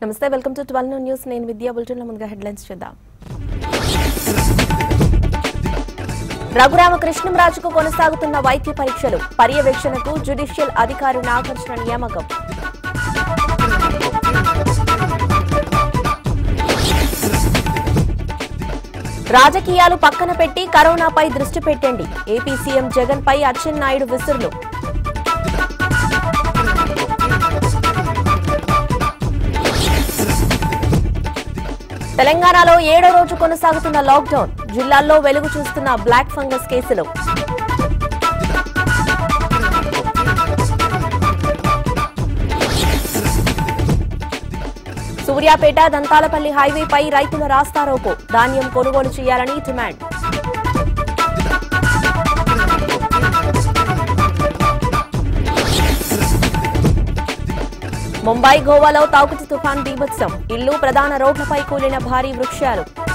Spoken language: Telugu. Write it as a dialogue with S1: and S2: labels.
S1: నమస్తే వెల్కమ్ టు ట్వెల్వ్ న్యూస్ నేను విద్యా బులెటిన్లో ముందుగా హెడ్లైన్స్ చూద్దాం రఘురామకృష్ణంరాజుకు కొనసాగుతున్న వైద్య పరీక్షలు పర్యవేక్షణకు జ్యుడిషియల్ అధికారి నాగార్జున నియామకం రాజకీయాలు పక్కన పెట్టి కరోనాపై దృష్టి పెట్టండి ఏపీ సీఎం జగన్ పై అచ్చెన్నాయుడు విసురులు తెలంగాణలో ఏడో రోజు కొనసాగుతున్న లాక్డౌన్ జిల్లాల్లో వెలుగు చూస్తున్న బ్లాక్ ఫంగస్ కేసులు సూర్యాపేట దంతాలపల్లి హైవేపై రైతుల రాస్తారోకో ధాన్యం కొనుగోలు చేయాలని డిమాండ్ ముంబై గోవాలో తాకుతి తుఫాన్ బీభత్సం ఇల్లు ప్రధాన రోడ్లపై కూలిన భారీ వృక్షాలు